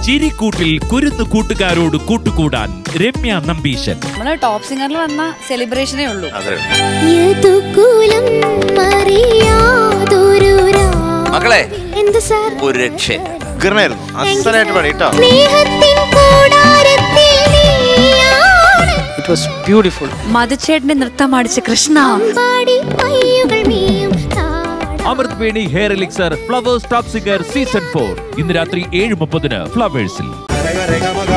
ചിരിക്കൂട്ടിൽ കുരുന്നു കൂട്ടുകാരോട് കൂട്ടുകൂടാൻ രമ്യ നമ്പീശൻ നമ്മള് ടോപ്പ് സിംഗറിൽ വന്ന സെലിബ്രേഷനേ ഉള്ളൂ അതെ യദുകുലം അറിയാതൊരു മക്കളെ എന്ത് സാർ ഒരു രക്ഷയില്ല ഉഗ്രനായിരുന്നു അസലായിട്ട് പാടി കേട്ടോ സ്നേഹത്തിൻ കൂടാരത്തിൽ നീയാണ് ഇറ്റ് വാസ് ബ്യൂട്ടിഫുൾ മധുച്ചേട്ടന്റെ നൃത്തം അടിച്ച കൃഷ്ണ പാടി പയ്യുകൾ മീയും താളം Amruth Veni hair elixir flowers top singer season four ഇന്ന് രാത്രി ഏഴ് മുപ്പതിന് ഫ്ലവേഴ്സിൽ രേഖ രേഖ